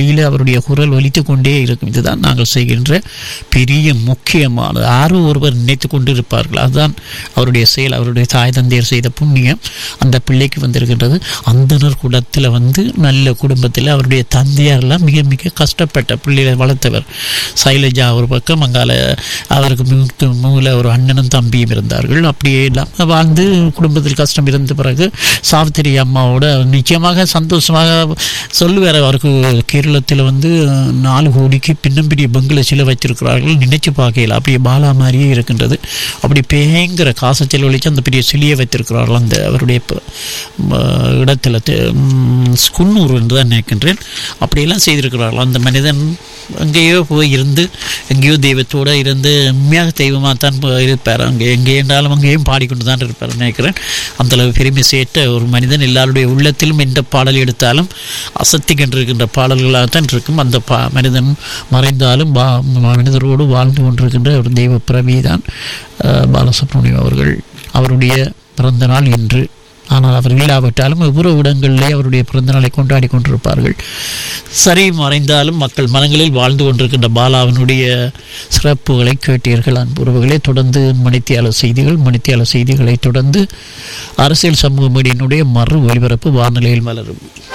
வானொலியில் அவருடைய குரல் ஒலித்து கொண்டே இருக்கும் இதுதான் நாங்கள் செய்கின்ற பெரிய முக்கியமானது யாரோ ஒருவர் நினைத்து கொண்டிருப்பார்கள் அதுதான் அவருடைய செயல் அவருடைய தாய் தந்தையர் செய்த புண்ணியம் அந்த பிள்ளைக்கு வந்திருக்கின்றது அந்தனர் குலத்தில் வந்து நல்ல குடும்பத்தில் அவருடைய தந்தையாரெல்லாம் மிக மிக கஷ்டப்பட்ட பிள்ளைகளை வளர்த்தவர் சைலஜா ஒரு பக்கம் அங்கால அவருக்கு மூத்த மூல ஒரு அண்ணனும் தம்பியும் இருந்தார்கள் அப்படியே எல்லாம் வாழ்ந்து குடும்பத்தில் கஷ்டம் இருந்த பிறகு சாவித்திரி அம்மாவோட நிச்சயமாக சந்தோஷமாக சொல்லுவார் அவருக்கு கேரளத்தில் வந்து நாலு கோடிக்கு பின்னம் பெரிய பெங்கில் சில வச்சிருக்கிறார்கள் நினைச்சு பார்க்கல அப்படியே பாலா மாதிரியே இருக்கின்றது அப்படி பயங்கர காசை செலவழித்து அந்த பெரிய சிலையை வைத்திருக்கிறார்கள் அந்த அவருடைய ப- ம- இடத்துல தெ- ம், குன்னூர் என்று தான் நினைக்கின்றேன் அப்படியெல்லாம் செய்திருக்கிறார்கள் அந்த மனிதன் எங்கேயோ போய் இருந்து எங்கேயோ தெய்வத்தோடு இருந்து உண்மையாக தெய்வமாக தான் போ- இருப்பார் அங்கே எங்கே என்றாலும் அங்கேயும் பாடிக்கொண்டு தான் இருப்பார் நினைக்கிறேன் அந்தளவு பெருமை சேர்த்த ஒரு மனிதன் எல்லாருடைய உள்ளத்திலும் எந்த பாடல் எடுத்தாலும் அசத்தி கொண்டிருக்கின்ற பாடல்களாகத்தான் இருக்கும் அந்த பா மனிதன் மறைந்தாலும் பா மனிதரோடு வாழ்ந்து கொண்டிருக்கின்ற ஒரு தெய்வ பிறவி தான் அஹ், பாலசுப்ரமணியம் அவர்கள் அவருடைய பிறந்த நாள் இன்று ஆனால் அவர் இல்லாவிட்டாலும் ஒவ்வொரு இடங்களிலே அவருடைய பிறந்தநாளை கொண்டாடி கொண்டிருப்பார்கள் சரி மறைந்தாலும் மக்கள் மனங்களில் வாழ்ந்து கொண்டிருக்கின்ற பாலாவினுடைய சிறப்புகளை கேட்டீர்கள் அன்புறவுகளே தொடர்ந்து மணித்தியாளர் செய்திகள் மணித்தியாளர் செய்திகளை தொடர்ந்து அரசியல் சமூக மீடியினுடைய மறு ஒலிபரப்பு வானிலையில் மலரும்